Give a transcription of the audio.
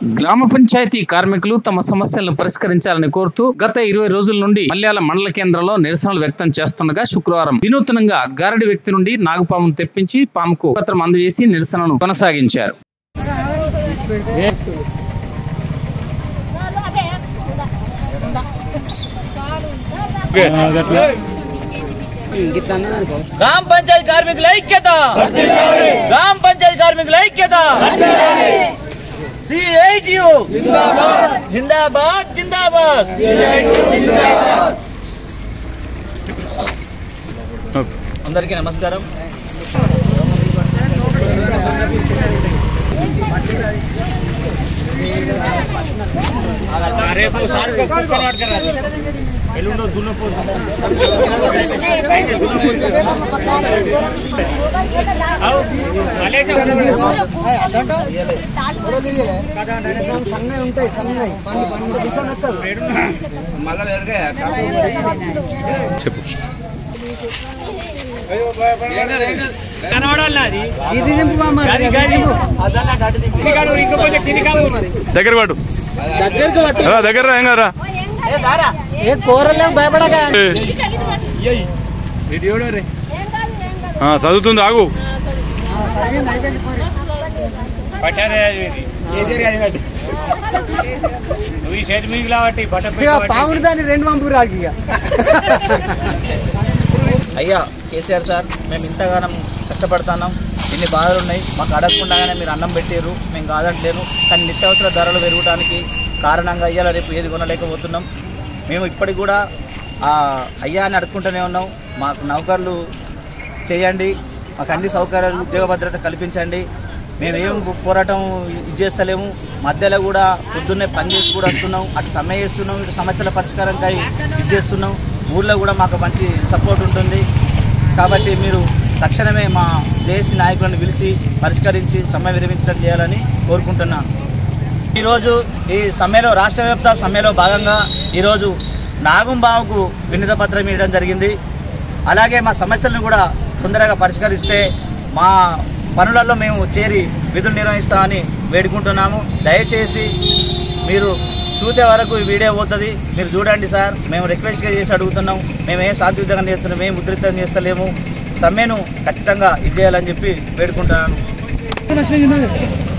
గ్రామ పంచాయతీ కార్మికులు తమ సమస్యలను పరిష్కరించాలని కోరుతూ గత ఇరవై రోజుల నుండి మల్యాల మండల కేంద్రంలో నిరసనలు వ్యక్తం చేస్తుండగా శుక్రవారం వినూత్నంగా గారడి వ్యక్తి నుండి నాగుపామును తెప్పించి పాముకు పత్రం అందజేసి నిరసనను కొనసాగించారు గ్రామ పంచాయతీ కార్మికుల ఐక్యత గ్రామ పంచాయతీ కార్మికుల ఐక్యత సిఐటియు జిందాబాద్ జిందాబాద్ అందరికీ నమస్కారం దగ్గర పడు రా, దగ్గర రా, ఏం కాదురా ఏ కూరలేం భయపడక ఆ, చదువుతుంది ఆగు ఇక పావుని దాన్ని రెండు పంపు రాకి ఇక అయ్యా కేసీఆర్ సార్ మేము ఇంతగానం కష్టపడుతున్నాం ఇన్ని బాధలు ఉన్నాయి మాకు అడగకుండానే మీరు అన్నం పెట్టారు మేము కాదట్లేను కానీ నిత్యావసర ధరలు పెరగడానికి కారణంగా అయ్యాల రేపు ఏది కొనలేకపోతున్నాం మేము ఇప్పటికి కూడా ఆ అయ్యా అని అడుక్కుంటూనే ఉన్నాం మాకు నౌకర్లు చేయండి మాకు అన్ని సౌకర్యాలు ఉద్యోగ భద్రత కల్పించండి మేము ఏం పోరాటం ఇది చేస్తలేము మధ్యలో కూడా పొద్దున్నే పని చేసి కూడా వస్తున్నాం అటు సమ్మె చేస్తున్నాం ఇటు సమస్యల పరిష్కారంకై ఇది చేస్తున్నాం ఊళ్ళో కూడా మాకు మంచి సపోర్ట్ ఉంటుంది కాబట్టి మీరు తక్షణమే మా జేఏసీ నాయకులను పిలిచి పరిష్కరించి సమ్మె విరమించడం చేయాలని కోరుకుంటున్నాను ఈరోజు ఈ సమ్మెలో రాష్ట్ర వ్యాప్త సమ్మెలో భాగంగా ఈరోజు నాగుంబావుకు వినతి పత్రం ఇవ్వడం జరిగింది అలాగే మా సమస్యలను కూడా తొందరగా పరిష్కరిస్తే మా పనులలో మేము చేరి విధులు నిర్వహిస్తామని వేడుకుంటున్నాము దయచేసి మీరు చూసే వరకు ఈ వీడియో పోతుంది మీరు చూడండి సార్ మేము రిక్వెస్ట్గా చేసి అడుగుతున్నాం మేము ఏ శాంతియుతంగా చేస్తున్నాం మేము ఉధృతం చేస్తలేము సమ్మెను ఖచ్చితంగా ఇది చేయాలని చెప్పి వేడుకుంటున్నాను